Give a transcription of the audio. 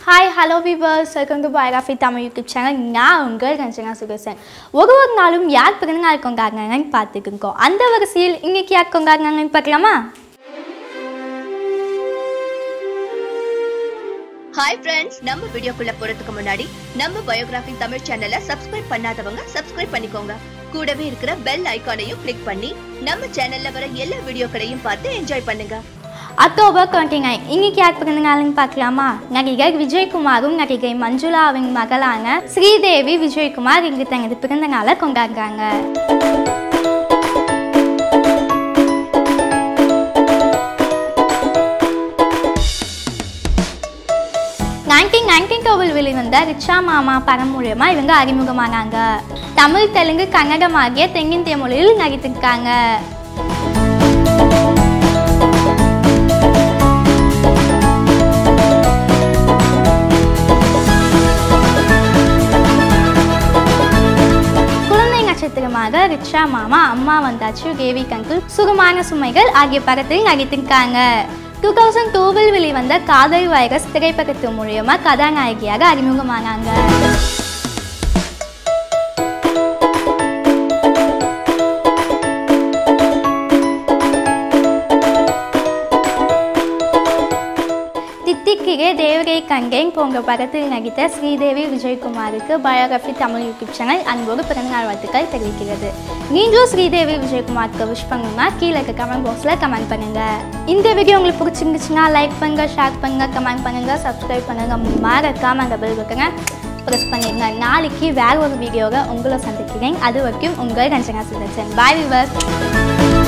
hi hello viewers welcome to biography Tamil YouTube channel நான் உங்கள் கஞ்சனா சுகசன் ஒரு ஒரு நாளும் யார் பிறந்த நாள் கொண்டாடுறாங்கன்னு பார்த்துக்குங்கோ அந்த வரிசையில் இன்னைக்கு யார் கொண்டாடுறாங்கன்னு பார்க்கலாமா ஹாய் ஃப்ரெண்ட்ஸ் நம்ம வீடியோக்குள்ள போறதுக்கு முன்னாடி நம்ம பயோகிராஃபி தமிழ் சேனலை சப்ஸ்கிரைப் பண்ணாதவங்க சப்ஸ்கிரைப் பண்ணிக்கோங்க கூடவே இருக்கிற பெல் ஐகானையும் கிளிக் பண்ணி நம்ம சேனல்ல வர எல்லா வீடியோக்களையும் பார்த்து என்ஜாய் பண்ணுங்க அக்டோபர் டுவெண்ட்டி நைன் இன்னைக்கு யார் பிறந்த நாள்னு பார்க்கலாமா நடிகர் விஜயகுமாரும் நடிகை மஞ்சுளாவின் மகளான ஸ்ரீதேவி விஜயகுமார் இங்கு தனது பிறந்த நாளை கொண்டாடுறாங்க நைன்டீன் நைன்டீன் டூவில் வெளிவந்த ரிச்சா மாமா படம் மூலியமா இவங்க அறிமுகமானாங்க தமிழ் தெலுங்கு கன்னடம் ஆகிய தென்னிந்திய மொழியில் நடித்திருக்காங்க குழந்தை நட்சத்திரமாக ரிச்சா மாமா அம்மா வந்தாச்சு தேவி கங்குல் சுகமான சுமைகள் ஆகிய படத்தில் நடித்திருக்காங்க டூ தௌசண்ட் டூவில் வெளிவந்த காதல் வைரஸ் திரைப்படத்து மூலியமா கதாநாயகியாக அறிமுகமானாங்க தித்திக்கிரே தேவரை கண்டேன் போன்ற படத்தில் நடித்த ஸ்ரீதேவி விஜயகுமாருக்கு பயோகிராஃபி தமிழ் யூடியூப் சேனல் அன்போடு பிறந்தநாள் வாழ்த்துக்கள் தெரிவிக்கிறது நீங்களும் ஸ்ரீதேவி விஜயகுமாருக்கு விஷ் பண்ணுங்க கீழே இருக்க கமெண்ட் பாக்ஸில் கமெண்ட் பண்ணுங்க இந்த வீடியோ உங்களுக்கு பிடிச்சிருந்துச்சுன்னா லைக் பண்ணுங்க ஷேர் பண்ணுங்க கமெண்ட் பண்ணுங்க சப்ஸ்கிரைப் பண்ணுங்க மறக்காம அந்த பெல் இருக்குங்க ப்ரெஸ் பண்ணிடுங்க நாளைக்கு வேற ஒரு வீடியோவை உங்களை சந்திக்கிறேன் அது வரைக்கும் உங்கள் கஞ்சனா சுதர்சன் பாய் விவர்